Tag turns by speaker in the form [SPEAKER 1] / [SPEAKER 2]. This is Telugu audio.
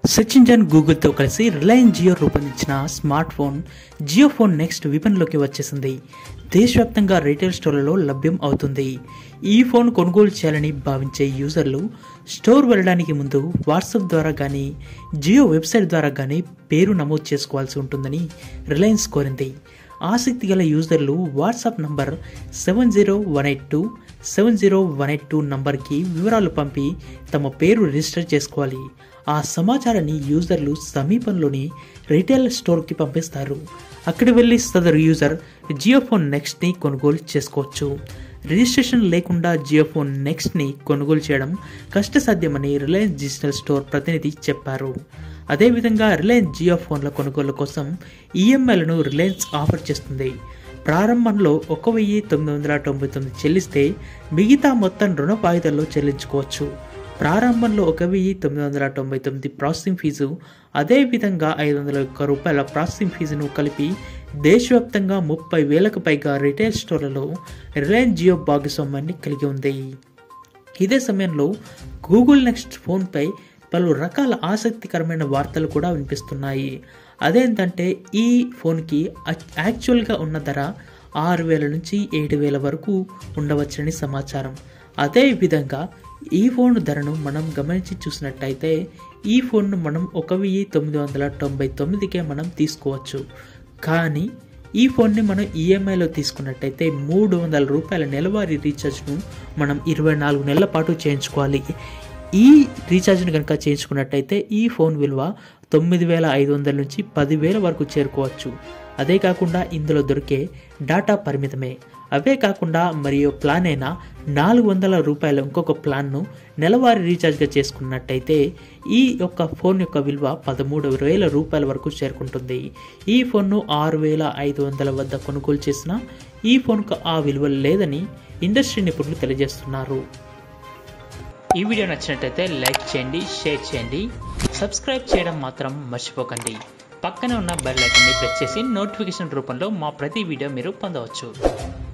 [SPEAKER 1] సెర్చ్ ఇంజన్ గూగుల్తో కలిసి రిలయన్స్ జియో రూపొందించిన smart phone Jio phone next విపణిలోకి వచ్చేసింది దేశవ్యాప్తంగా రీటైల్ స్టోర్లలో లభ్యం అవుతుంది ఈ ఫోన్ కొనుగోలు చేయాలని భావించే యూజర్లు స్టోర్ వెళ్ళడానికి ముందు వాట్సాప్ ద్వారా కానీ జియో వెబ్సైట్ ద్వారా కానీ పేరు నమోదు చేసుకోవాల్సి ఉంటుందని రిలయన్స్ కోరింది ఆసక్తి గల యూజర్లు WhatsApp number seven zero one eight two seven zero one eight two నంబర్కి వివరాలు పంపి తమ పేరు రిజిస్టర్ చేసుకోవాలి ఆ సమాచారాన్ని యూజర్లు సమీపంలోని రీటైల్ స్టోర్కి పంపిస్తారు అక్కడి వెళ్ళి సదరు యూజర్ జియో ఫోన్ నెక్స్ట్ని కొనుగోలు చేసుకోవచ్చు రిజిస్ట్రేషన్ లేకుండా జియో ఫోన్ నెక్స్ట్ని కొనుగోలు చేయడం కష్టసాధ్యమని రిలయన్స్ డిజిటల్ స్టోర్ ప్రతినిధి చెప్పారు అదేవిధంగా రిలయన్స్ జియో ఫోన్ల కొనుగోలు కోసం ఈఎంఐలను రిలయన్స్ ఆఫర్ చేస్తుంది ప్రారంభంలో ఒక వెయ్యి తొమ్మిది వందల తొంభై తొమ్మిది చెల్లిస్తే మిగతా మొత్తం రుణ వాయిదాల్లో చెల్లించుకోవచ్చు ప్రారంభంలో ఒక వెయ్యి తొమ్మిది వందల తొంభై తొమ్మిది ప్రాసెసింగ్ ఫీజు అదేవిధంగా ఐదు వందల ఒక్క రూపాయల ప్రాసెసింగ్ ఫీజును కలిపి దేశవ్యాప్తంగా ముప్పై వేలకు పైగా రిటైల్ స్టోర్లలో రిలయన్స్ జియో భాగస్వామ్యాన్ని కలిగి ఉంది ఇదే సమయంలో గూగుల్ నెక్స్ట్ ఫోన్పై పలు రకాల ఆసక్తికరమైన వార్తలు కూడా వినిపిస్తున్నాయి అదేంటంటే ఈ ఫోన్కి యాక్చువల్గా ఉన్న ధర ఆరు వేల నుంచి ఏడు వేల వరకు ఉండవచ్చని సమాచారం అదేవిధంగా ఈ ఫోన్ ధరను మనం గమనించి చూసినట్టయితే ఈ ఫోన్ను మనం ఒక వెయ్యి తొమ్మిది వందల తొంభై తొమ్మిదికే మనం తీసుకోవచ్చు కానీ ఈ ఫోన్ని మనం ఈఎంఐలో తీసుకున్నట్టయితే మూడు వందల రూపాయల నెలవారీ రీఛార్జ్ను మనం ఇరవై నాలుగు నెలల పాటు చేయించుకోవాలి ఈ రీఛార్జ్ను కనుక చేయించుకున్నట్టయితే ఈ ఫోన్ విలువ తొమ్మిది వేల ఐదు వందల నుంచి పదివేల వరకు చేరుకోవచ్చు అదే కాకుండా ఇందులో దొరికే డాటా పరిమితమే అవే కాకుండా మరియు ప్లాన్ అయిన నాలుగు వందల రూపాయల ఇంకొక ప్లాన్ను నెలవారీ రీఛార్జ్గా చేసుకున్నట్టయితే ఈ యొక్క ఫోన్ యొక్క విలువ పదమూడు వేల రూపాయల వరకు చేరుకుంటుంది ఈ ఫోన్ను ఆరు వేల ఐదు వందల వద్ద కొనుగోలు చేసిన ఈ ఫోన్కు ఆ విలువ లేదని ఇండస్ట్రీ నిపుణులు తెలియజేస్తున్నారు ఈ వీడియో నచ్చినట్టయితే లైక్ చేయండి షేర్ చేయండి సబ్స్క్రైబ్ చేయడం మాత్రం మర్చిపోకండి పక్కనే ఉన్న బెల్ ఐకాన్ని ప్రెస్ చేసి నోటిఫికేషన్ రూపంలో మా ప్రతి వీడియో మీరు పొందవచ్చు